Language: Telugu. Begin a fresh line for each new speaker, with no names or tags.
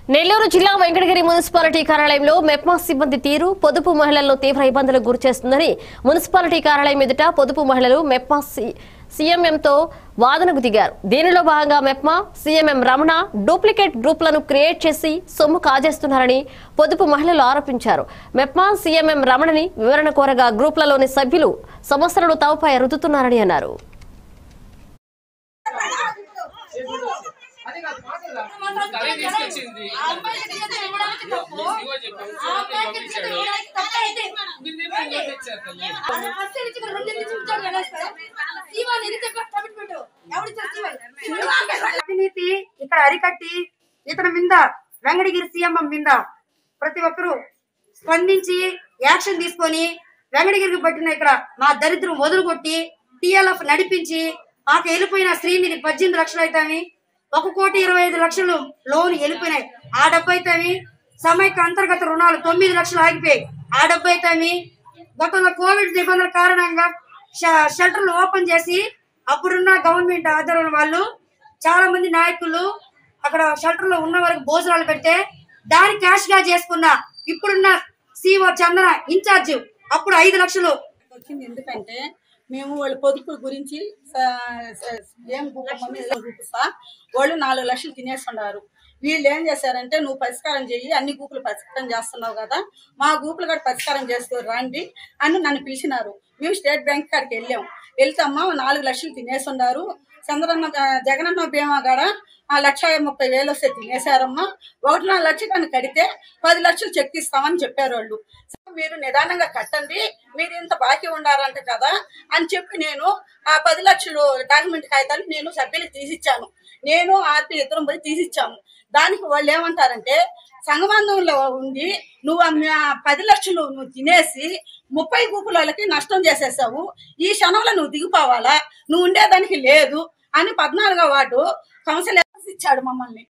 నెల్లూరు జిల్లా వెంకటగిరి మున్సిపాలిటీ కార్యాలయంలో మెప్మా సిబ్బంది తీరు పొదుపు మహిళలను తీవ్ర ఇబ్బందులకు గురిచేస్తుందని మున్సిపాలిటీ కార్యాలయం ఎదుట పొదుపు మహిళలు మెప్మా సి- సీఎంఎంతో వాదనకు దిగారు దీనిలో భాగంగా మెప్మా సీఎంఎం రమణ డూప్లికేట్ గ్రూపులను క్రియేట్ చేసి సొమ్ము కాజేస్తున్నారని పొదుపు మహిళలు ఆరోపించారు మెప్మా సీఎంఎం రమణని వివరణ కోరగా గ్రూపులలోని సభ్యులు సమస్యలను తమపై రుద్దుతున్నారని అన్నారు
తల్లి తీసుకొచ్చింది ఇదిగో చెప్పాను చూడండి పంపించాడు నిన్నే పంపించారు తల్లి
అవినీతి ఇక్కడ అరికట్టి ఇతని మీద వెంకటగిరి సీఎం మీద ప్రతి ఒక్కరూ స్పందించి యాక్షన్ తీసుకొని వెంకటగిరికి పట్టిన ఇక్కడ మా దరిద్రం వదులుకొట్టి టిఎల్ఎఫ్ నడిపించి మాకు వెళ్ళిపోయిన శ్రీనిధి పద్దెనిమిది లక్షలు అవుతాయి ఒక కోటి ఇరవై ఐదు లక్షలు లోన్ వెళ్ళిపోయినాయి ఆ డబ్బు అవుతాయి సమైక్య అంతర్గత రుణాలు తొమ్మిది లక్షలు ఆగిపోయాయి ఆ డబ్బు అవుతాయి గతంలో కోవిడ్ నిబంధనల కారణంగా ష- షెల్టర్లు ఓపెన్ చేసి అప్పుడున్న గవర్నమెంట్ ఆధ్వర్యంలో వాళ్ళు చాలా మంది నాయకులు అక్కడ షెల్టర్ లో ఉన్న వరకు భోజనాలు పెడితే దాన్ని క్యాష్ గా చేసుకున్న ఇప్పుడున్న సిఓ చందన ఇన్ఛార్జ్ అప్పుడు ఐదు లక్షలు
వచ్చింది ఎందుకంటే మేము వాళ్ళ పొదుపు గురించి స- స- ఏం గ్రూప్ అమ్మ మీద గ్రూప్ సా వాళ్ళు నాలుగు లక్షలు తినేస్తున్నారు వీళ్ళు ఏం చేశారంటే నువ్వు పరిష్కారం చెయ్యి అన్ని గ్రూపులు పరిష్కారం చేస్తున్నావు కదా మా గ్రూపులు కూడా పరిష్కారం చేస్తూ రండి అని నన్ను పిలిచినారు మేము స్టేట్ బ్యాంక్ కాడికి వెళ్ళాం వెళ్తే అమ్మ నాలుగు లక్షలు తినేస్తున్నారు చంద్రన్న జగనన్న బీమా కాడ ఆ లక్ష ముప్పై వేలు వస్తే తినేశారమ్మా ఒకటిన్నర లక్ష కానీ కడితే పది లక్షలు చెక్ ఇస్తామని చెప్పారు వాళ్ళు సో మీరు నిదానంగా కట్టండి మీరు ఇంత బాకీ ఉండారంట కదా అని చెప్పి నేను ఆ పది లక్షలు డాక్యుమెంట్ కాగితాలు నేను సభ్యులకు తీసిచ్చాను నేను ఆర్పి ఇద్దరం పోయి తీసిచ్చాము దానికి వాళ్ళు ఏమంటారంటే సంగబంధంలో ఉండి నువ్వు ఆ మ- ఆ పది లక్షలు నువ్వు తినేసి ముప్పై గుంపులకి నష్టం చేసేసావు ఈ క్షణంలో నువ్వు దిగిపోవాలా నువ్వు ఉండేదానికి లేదు అని పద్నాలుగో వార్డు కౌన్సిలర్ ఇచ్చాడు మమ్మల్ని